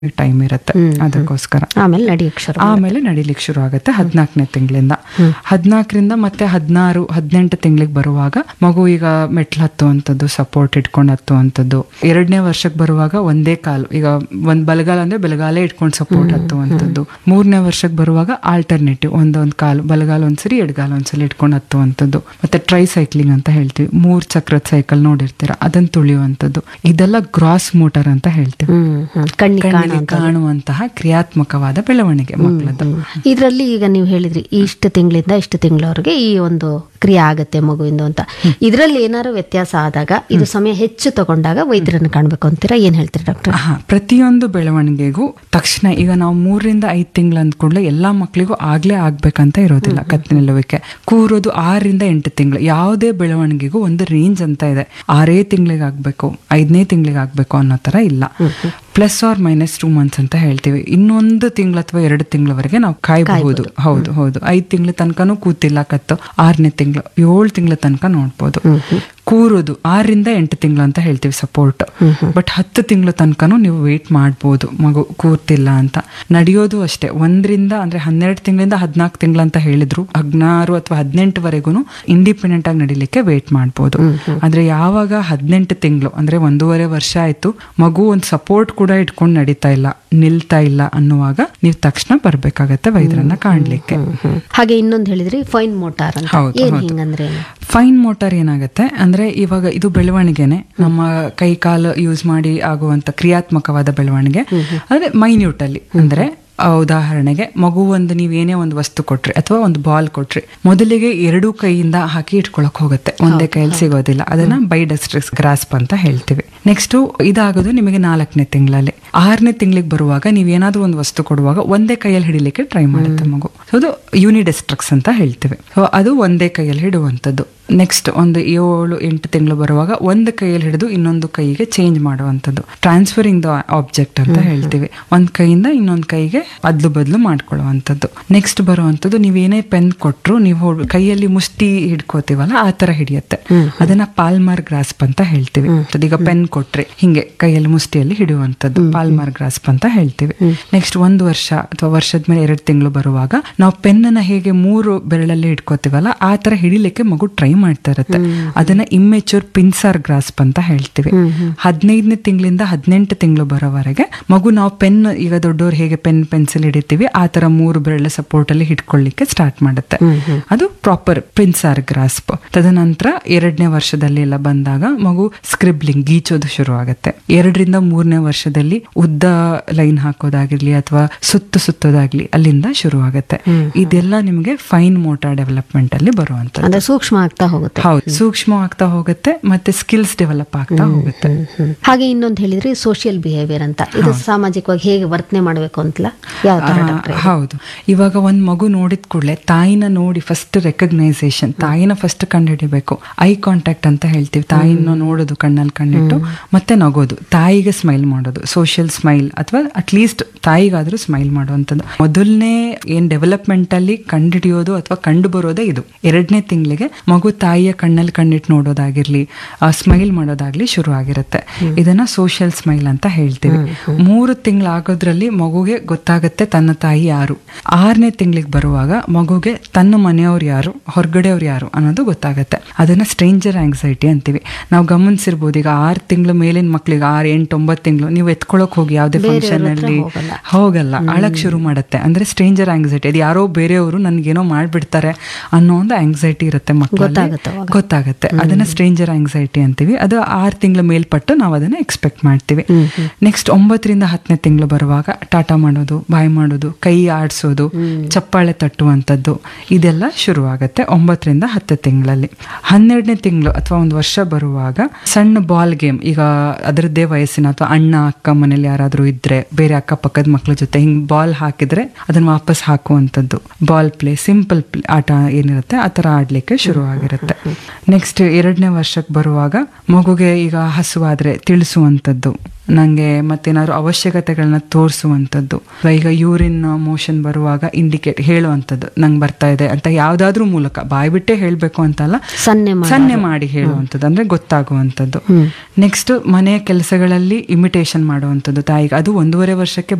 Time ಇರುತ್ತೆ ಅದಕ್ಕೋಸ್ಕರ ಆಮೇಲೆ ನಡಿಯಕ್ಕೆ ಶುರು ಆಮೇಲೆ ನಡಿಲಿಕ್ಕೆ ಶುರು ಆಗುತ್ತೆ ಹದಿನಾಲ್ಕನೇ ತಿಂಗಳಿಂದ ಹದಿನಾಲ್ಕರಿಂದ ಮತ್ತೆ ಹದಿನಾರು ಹದಿನೆಂಟು ತಿಂಗಳಿಗೆ ಬರುವಾಗ ಮಗು ಈಗ ಮೆಟ್ಲು ಹತ್ತುವಂಥದ್ದು ಸಪೋರ್ಟ್ ಇಟ್ಕೊಂಡು ಹತ್ತುವಂಥದ್ದು ಎರಡನೇ ವರ್ಷಕ್ಕೆ ಬರುವಾಗ ಒಂದೇ ಕಾಲು ಈಗ ಒಂದ್ ಬಲಗಾಲ ಅಂದ್ರೆ ಬಲಗಾಲೇ ಇಟ್ಕೊಂಡು ಸಪೋರ್ಟ್ ಹತ್ತುವಂಥದ್ದು ಮೂರನೇ ವರ್ಷಕ್ಕೆ ಬರುವಾಗ ಆಲ್ಟರ್ನೇಟಿವ್ ಒಂದೊಂದು ಕಾಲು ಬಲಗಾಲ ಒಂದ್ಸರಿ ಎಡಗಾಲ ಒಂದ್ಸಲಿ ಇಟ್ಕೊಂಡು ಹತ್ತುವಂಥದ್ದು ಮತ್ತೆ ಟ್ರೈ ಸೈಕ್ಲಿಂಗ್ ಅಂತ ಹೇಳ್ತೀವಿ ಮೂರ್ ಚಕ್ರದ ಸೈಕಲ್ ನೋಡಿರ್ತೀರ ಅದನ್ನ ತುಳಿಯುವಂಥದ್ದು ಇದೆಲ್ಲ ಗ್ರಾಸ್ ಮೋಟರ್ ಅಂತ ಹೇಳ್ತೀವಿ ಹ್ಮ್ ಹ್ಮ್ ಕಣ್ಣಿಗೆ ಕಣ್ಣಿಗೆ ಕಾಣುವಂತಹ ಕ್ರಿಯಾತ್ಮಕವಾದ ಬೆಳವಣಿಗೆ ಮಕ್ಕಳದ್ದು ಇದರಲ್ಲಿ ಈಗ ನೀವು ಹೇಳಿದ್ರಿ ಇಷ್ಟು ತಿಂಗಳಿಂದ ಇಷ್ಟು ತಿಂಗಳವರೆಗೆ ಈ ಒಂದು ಕ್ರಿಯೆ ಆಗತ್ತೆ ಮಗುವಿಂದು ಅಂತ ಇದರಲ್ಲಿ ಏನಾದ್ರು ವ್ಯತ್ಯಾಸ ಆದಾಗ ಇದು ಸಮಯ ಹೆಚ್ಚು ತಗೊಂಡಾಗ ವೈದ್ಯರನ್ನು ಕಾಣ್ಬೇಕು ಅಂತೀರಾ ಏನ್ ಹೇಳ್ತೀರಿ ಡಾಕ್ಟರ್ ಹಾ ಪ್ರತಿಯೊಂದು ಬೆಳವಣಿಗೆಗೂ ತಕ್ಷಣ ಈಗ ನಾವು ಮೂರರಿಂದ ಐದು ತಿಂಗಳು ಅಂದ್ಕೊಂಡ್ಲೆ ಎಲ್ಲಾ ಮಕ್ಕಳಿಗೂ ಆಗ್ಲೇ ಆಗ್ಬೇಕಂತ ಇರೋದಿಲ್ಲ ಕತ್ತು ನಿಲ್ಲುವಿಕೆ ಕೂರೋದು ಆರರಿಂದ ಎಂಟು ತಿಂಗಳು ಯಾವುದೇ ಬೆಳವಣಿಗೆಗೂ ಒಂದು ರೇಂಜ್ ಅಂತ ಇದೆ ಆರೇ ತಿಂಗಳಿಗೆ ಆಗ್ಬೇಕು ಐದನೇ ತಿಂಗಳಿಗೆ ಆಗ್ಬೇಕು ಅನ್ನೋ ತರ ಇಲ್ಲ plus or minus two months ಅಂತ ಹೇಳ್ತೀವಿ ಇನ್ನೊಂದು ತಿಂಗಳು ಅಥವಾ ಎರಡು ತಿಂಗಳವರೆಗೆ ನಾವು ಕಾಯಬಹುದು ಹೌದು ಹೌದು ಐದು ತಿಂಗಳ ತನಕನೂ ಕೂತಿಲ್ಲ ಕತ್ತು ಆರನೇ ತಿಂಗಳು ಏಳು ತಿಂಗಳ ತನಕ ನೋಡ್ಬೋದು ಕೂರೋದು ಆರರಿಂದ ಎಂಟು ತಿಂಗಳು ಅಂತ ಹೇಳ್ತೀವಿ ಸಪೋರ್ಟ್ ಬಟ್ ಹತ್ತು ತಿಂಗಳ ತನಕನೂ ನೀವು ವೇಟ್ ಮಾಡ್ಬೋದು ಮಗು ಕೂರ್ತಿಲ್ಲ ಅಂತ ನಡೆಯೋದು ಅಷ್ಟೇ ಒಂದರಿಂದ ಅಂದ್ರೆ ಹನ್ನೆರಡು ತಿಂಗಳಿಂದ ಹದಿನಾಲ್ಕು ತಿಂಗಳು ಅಂತ ಹೇಳಿದ್ರು ಹದಿನಾರು ಅಥವಾ ಹದಿನೆಂಟುವರೆಗೂ ಇಂಡಿಪೆಂಡೆಂಟ್ ಆಗಿ ನಡಿಲಿಕ್ಕೆ ವೇಟ್ ಮಾಡ್ಬೋದು ಆದ್ರೆ ಯಾವಾಗ ಹದಿನೆಂಟು ತಿಂಗಳು ಅಂದ್ರೆ ಒಂದೂವರೆ ವರ್ಷ ಆಯ್ತು ಮಗು ಒಂದು ಸಪೋರ್ಟ್ ಕೂಡ ಇಟ್ಕೊಂಡು ನಡೀತಾ ಇಲ್ಲ ನಿಲ್ತಾ ಇಲ್ಲ ಅನ್ನುವಾಗ ನೀವು ತಕ್ಷಣ ಬರ್ಬೇಕಾಗತ್ತೆ ವೈದ್ಯರನ್ನ ಕಾಣ್ಲಿಕ್ಕೆ ಹಾಗೆ ಇನ್ನೊಂದು ಹೇಳಿದ್ರಿ ಫೈನ್ ಮೋಟಾರ್ ಅಂತ ಹೌದು, ಏನ್ ಹೌದು. ಹಿಂಗಂದ್ರೆ ಏನು? ಫೈನ್ ಮೋಟಾರ್ ಏನಾಗುತ್ತೆ ಅಂದ್ರೆ ಇವಾಗ ಇದು ಬೆಳವಣಿಗೆನೆ ನಮ್ಮ ಕೈ ಕಾಲು ಯೂಸ್ ಮಾಡಿ ಆಗುವಂತ ಕ್ರಿಯಾತ್ಮಕವಾದ ಬೆಳವಣಿಗೆ ಅಂದ್ರೆ ಮೈನ್ಯೂಟ್ ಅಲ್ಲಿ ಅಂದ್ರೆ ಆ, ಉದಾಹರಣೆಗೆ ಮಗು ಒಂದು ನೀವು ಏನೇ ಒಂದು ವಸ್ತು ಕೊಟ್ರಿ ಅಥವಾ ಒಂದು ಬಾಲ್ ಕೊಟ್ರಿ ಮೊದಲಿಗೆ ಎರಡೂ ಕೈಯಿಂದ ಹಾಕಿ ಇಟ್ಕೊಳಕ್ ಹೋಗುತ್ತೆ ಒಂದೇ ಕೈಯಲ್ಲಿ ಸಿಗೋದಿಲ್ಲ ಅದನ್ನ ಬೈಡಸ್ಟ್ರಿಕ್ಸ್ ಗ್ರಾಸ್ಪ್ ಅಂತ ಹೇಳ್ತೀವಿ ನೆಕ್ಸ್ಟ್ ಇದಾಗೋದು ನಿಮಗೆ ನಾಲ್ಕನೇ ತಿಂಗಳಲ್ಲಿ ಆರನೇ ತಿಂಗಳಿಗೆ ಬರುವಾಗ ನೀವು ಏನಾದ್ರೂ ಒಂದು ವಸ್ತು ಕೊಡುವಾಗ ಒಂದೇ ಕೈಯಲ್ಲಿ ಹಿಡಿಲಿಕ್ಕೆ ಟ್ರೈ ಮಾಡುತ್ತೆ ಮಗು ಸೊ ಅದು ಯೂನಿಡೆಸ್ಟ್ರಿಕ್ಸ್ ಅಂತ ಹೇಳ್ತೀವಿ ಸೊ ಅದು ಒಂದೇ ಕೈಯಲ್ಲಿ ಹಿಡುವಂಥದ್ದು ನೆಕ್ಸ್ಟ್ ಒಂದು ಏಳು ಎಂಟು ತಿಂಗಳು ಬರುವಾಗ ಒಂದು ಕೈಯಲ್ಲಿ ಹಿಡಿದು ಇನ್ನೊಂದು ಕೈಗೆ ಚೇಂಜ್ ಮಾಡುವಂಥದ್ದು ಟ್ರಾನ್ಸ್ಫರಿಂಗ್ ದ ಆಬ್ಜೆಕ್ಟ್ ಅಂತ ಹೇಳ್ತೀವಿ ಒಂದ್ ಕೈಯಿಂದ ಇನ್ನೊಂದು ಕೈಗೆ ಅದ್ಲು ಬದ್ಲು ಮಾಡ್ಕೊಳ್ಳುವಂಥದ್ದು ನೆಕ್ಸ್ಟ್ ಬರುವಂಥದ್ದು ನೀವೇನೇ ಪೆನ್ ಕೊಟ್ರು ನೀವು ಕೈಯಲ್ಲಿ ಮುಷ್ಟಿ ಹಿಡ್ಕೋತೀವಲ್ಲ ಆ ತರ ಹಿಡಿಯುತ್ತೆ ಅದನ್ನ ಪಾಲ್ಮಾರ್ ಗ್ರಾಸ್ಪ್ ಅಂತ ಹೇಳ್ತೀವಿ ಈಗ ಪೆನ್ ಕೊಟ್ರೆ ಹಿಂಗೆ ಕೈಯಲ್ಲಿ ಮುಷ್ಟಿಯಲ್ಲಿ ಹಿಡಿಯುವಂಥದ್ದು ಪಾಲ್ಮಾರ್ ಗ್ರಾಸ್ಪ್ ಅಂತ ಹೇಳ್ತೀವಿ ನೆಕ್ಸ್ಟ್ ಒಂದು ವರ್ಷ ಅಥವಾ ವರ್ಷದ ಮೇಲೆ ಎರಡು ತಿಂಗಳು ಬರುವಾಗ ನಾವು ಪೆನ್ ಅನ್ನ ಹೇಗೆ ಮೂರು ಬೆರಳಲ್ಲಿ ಹಿಡ್ಕೋತೀವಲ್ಲ ಆ ತರ ಹಿಡಿಲಿಕ್ಕೆ ಮಗು ಟ್ರೈ ಮಾಡ್ತಾ ಇರುತ್ತೆ ಅದನ್ನ ಇಮ್ಮೆಚೂರ್ ಪಿನ್ಸಾರ್ ಗ್ರಾಸ್ಪ್ ಅಂತ ಹೇಳ್ತೀವಿ ಹದಿನೈದನೇ ತಿಂಗಳಿಂದ ಹದಿನೆಂಟು ತಿಂಗಳು ಬರೋವರೆಗೆ ಮಗು ನಾವು ಪೆನ್ ಈಗ ದೊಡ್ಡವ್ರು ಹೇಗೆ ಪೆನ್ ಪೆನ್ಸಿಲ್ ಹಿಡಿತೀವಿ ಆ ತರ ಮೂರು ಬೆರಳ ಸಪೋರ್ಟ್ ಅಲ್ಲಿ ಹಿಡ್ಕೊಳ್ಳಿಕ್ಕೆ ಸ್ಟಾರ್ಟ್ ಮಾಡುತ್ತೆ ಅದು ಪ್ರಾಪರ್ ಪಿನ್ಸಾರ್ ಗ್ರಾಸ್ಪ್ ತದನಂತರ ಎರಡನೇ ವರ್ಷದಲ್ಲಿ ಎಲ್ಲ ಬಂದಾಗ ಮಗು ಸ್ಕ್ರಿಬ್ಲಿಂಗ್ ಗೀಚೋದು ಶುರು ಆಗುತ್ತೆ ಎರಡರಿಂದ ಮೂರನೇ ವರ್ಷದಲ್ಲಿ ಉದ್ದ ಲೈನ್ ಹಾಕೋದಾಗಿರ್ಲಿ ಅಥವಾ ಸುತ್ತು ಸುತ್ತೋದಾಗ್ಲಿ ಅಲ್ಲಿಂದ ಶುರು ಆಗುತ್ತೆ ಇದೆಲ್ಲ ನಿಮಗೆ ಫೈನ್ ಮೋಟಾರ್ ಡೆವಲಪ್ಮೆಂಟ್ ಅಲ್ಲಿ ಬರುವಂತ ಅಂದ್ರೆ ಸೂಕ್ಷ್ಮ ಆಗ್ತಾ ಹೋಗುತ್ತೆ ಹೌದು ಸೂಕ್ಷ್ಮ ಆಗ್ತಾ ಹೋಗುತ್ತೆ ಮತ್ತೆ ಸ್ಕಿಲ್ಸ್ ಡೆವಲಪ್ ಆಗ್ತಾ ಹೋಗುತ್ತೆ ಹಾಗೆ ಇನ್ನೊಂದು ಹೇಳಿದ್ರಿ ಸೋಷಿಯಲ್ ಬಿಹೇವಿಯರ್ ಅಂತ ಇದು ಸಾಮಾಜಿಕವಾಗಿ ಹೇಗೆ ವರ್ತನೆ ಮಾಡಬೇಕು ಅಂತಲ್ಲ ಯಾವ ತರ ಆ, ಡಾಕ್ಟ್ರೆ ಹೌದು ಇವಾಗ ಒಂದ್ ಮಗು ನೋಡಿದ ಕೂಡಲೇ ತಾಯಿನ ನೋಡಿ ಫಸ್ಟ್ ರೆಕಗ್ನೈಸೇಷನ್ ತಾಯಿನ ಫಸ್ಟ್ ಕಂಡುಹಿಡಿಬೇಕು ಐ ಕಾಂಟ್ಯಾಕ್ಟ್ ಅಂತ ಹೇಳ್ತೀವಿ ತಾಯಿನ ನೋಡೋದು ಕಣ್ಣಲ್ಲಿ ಕಣ್ಣಿಟ್ಟು ಮತ್ತೆ ನಗೋದು ತಾಯಿಗೆ ಸ್ಮೈಲ್ ಮಾಡೋದು ಸೋಷಿಯಲ್ ಸ್ಮೈಲ್ ಅಥವಾ ಅಟ್ಲೀಸ್ಟ್ ತಾಯಿಗಾದ್ರೂ ಸ್ಮೈಲ್ ಮಾಡುವಂಥದ್ದು ಮೊದಲನೇ ಏನ್ ಡೆವಲಪ್ಮೆಂಟ್ ಅಲ್ಲಿ ಕಂಡುಹಿಡಿಯೋದು ಅಥವಾ ಕಂಡು ಬರೋದೇ ಇದು ಎರಡನೇ ತಿಂಗಳಿಗೆ ಮಗು ತಾಯಿಯ ಕಣ್ಣಲ್ಲಿ ಕಣ್ಣಿಟ್ಟು ನೋಡೋದಾಗಿರ್ಲಿ ಸ್ಮೈಲ್ ಮಾಡೋದಾಗ್ಲಿ ಶುರು ಆಗಿರುತ್ತೆ ಇದನ್ನ ಸೋಷಿಯಲ್ ಸ್ಮೈಲ್ ಅಂತ ಹೇಳ್ತೀವಿ ಮೂರು ತಿಂಗಳಾಗೋದ್ರಲ್ಲಿ ಮಗುಗೆ ಗೊತ್ತಾಗುತ್ತೆ ತನ್ನ ತಾಯಿ ಯಾರು ಆರನೇ ತಿಂಗಳಿಗೆ ಬರುವಾಗ ಮಗುಗೆ ತನ್ನ ಮನೆಯವ್ರು ಯಾರು ಹೊರಗಡೆಯವ್ರು ಯಾರು ಅನ್ನೋದು ಗೊತ್ತಾಗುತ್ತೆ ಅದನ್ನ ಸ್ಟ್ರೇಂಜರ್ ಆಂಗ್ಸೈಟಿ ಅಂತೀವಿ ನಾವು ಗಮನಿಸಿರ್ಬೋದು ಈಗ ಆರು ತಿಂಗಳ ಮೇಲಿನ ಮಕ್ಳಿಗೆ ಆರು ಎಂಟು ಒಂಬತ್ತು ತಿಂಗಳು ನೀವು ಎತ್ಕೊಳಕ್ ಹೋಗಿ ಯಾವುದೇ ಫಂಕ್ಷನ್ ಅಲ್ಲಿ ಹೋಗಲ್ಲ. ಹೋಗಲ್ಲ ಅಳಕ್ ಶುರು ಮಾಡುತ್ತೆ ಅಂದ್ರೆ ಸ್ಟ್ರೇಂಜರ್ ಆಂಗ್ಸೈಟಿ ಅದು ಯಾರೋ ಬೇರೆಯವರು ನನ್ಗೇನೋ ಮಾಡ್ಬಿಡ್ತಾರೆ ಅನ್ನೋ ಒಂದು ಆಂಗ್ಸೈಟಿ ಇರುತ್ತೆ ಮಕ್ಕಳಲ್ಲಿ ಗೊತ್ತಾಗುತ್ತೆ ಅವಾಗ. ಗೊತ್ತಾಗುತ್ತೆ ಅದನ್ನ ಸ್ಟ್ರೇಂಜರ್ ಆಂಗ್ಸೈಟಿ ಅಂತೀವಿ ಅದು ಆರು ತಿಂಗಳ ಮೇಲ್ಪಟ್ಟು ನಾವು ಅದನ್ನ ಎಕ್ಸ್ಪೆಕ್ಟ್ ಮಾಡ್ತೀವಿ ನೆಕ್ಸ್ಟ್ ಒಂಬತ್ತರಿಂದ ಹತ್ತನೇ ತಿಂಗಳು ಬರುವಾಗ ಟಾಟಾ ಮಾಡೋದು ಬಾಯ್ ಮಾಡೋದು ಕೈ ಆಡಿಸೋದು ಚಪ್ಪಾಳೆ ತಟ್ಟುವಂಥದ್ದು ಇದೆಲ್ಲ ಶುರು ಆಗುತ್ತೆ ಒಂಬತ್ತರಿಂದ ಹತ್ತು ತಿಂಗಳಲ್ಲಿ ಹನ್ನೆರಡನೇ ತಿಂಗಳು ಅಥವಾ ಒಂದು ವರ್ಷ ಬರುವಾಗ ಸಣ್ಣ ಬಾಲ್ ಗೇಮ್ ಈಗ ಅದರದ್ದೇ ವಯಸ್ಸಿನ ಅಥವಾ ಅಣ್ಣ ಅಕ್ಕ ಮನೇಲಿ ಯಾರಾದ್ರೂ ಇದ್ರೆ ಬೇರೆ ಅಕ್ಕಪಕ್ಕದ ಮಕ್ಳ ಜೊತೆ ಹಿಂಗ್ ಬಾಲ್ ಹಾಕಿದ್ರೆ ಅದನ್ನ ವಾಪಸ್ ಹಾಕುವಂಥದ್ದು ಬಾಲ್ ಪ್ಲೇ ಸಿಂಪಲ್ ಆಟ ಏನಿರುತ್ತೆ ಆ ತರ ಆಡ್ಲಿಕ್ಕೆ ಶುರು ಆಗಿರುತ್ತೆ ಇರುತ್ತೆ ನೆಕ್ಸ್ಟ್ ಎರಡನೇ ವರ್ಷಕ್ಕೆ ಬರುವಾಗ ಮಗುಗೆ ಈಗ ಹಸುವಾದ್ರೆ ತಿಳಿಸುವಂಥದ್ದು ನಂಗೆ ಮತ್ತೇನಾದ್ರು ಅವಶ್ಯಕತೆಗಳನ್ನ ತೋರಿಸುವಂಥದ್ದು ಈಗ ಯೂರಿನ್ ಮೋಷನ್ ಬರುವಾಗ ಇಂಡಿಕೇಟ್ ಹೇಳುವಂಥದ್ದು ನಂಗೆ ಬರ್ತಾ ಇದೆ ಅಂತ ಯಾವ್ದಾದ್ರೂ ಮೂಲಕ ಬಾಯ್ ಬಿಟ್ಟೆ ಹೇಳ್ಬೇಕು ಅಂತಲ್ಲ ಸನ್ನೆ ಮಾಡಿ ಸನ್ನೆ ಮಾಡಿ ಹೇಳುವಂಥದ್ದು ಅಂದ್ರೆ ಗೊತ್ತಾಗುವಂಥದ್ದು ನೆಕ್ಸ್ಟ್ ಮನೆಯ ಕೆಲಸಗಳಲ್ಲಿ ಇಮಿಟೇಷನ್ ಮಾಡುವಂಥದ್ದು ತಾಯಿಗೆ ಅದು ಒಂದೂವರೆ ವರ್ಷಕ್ಕೆ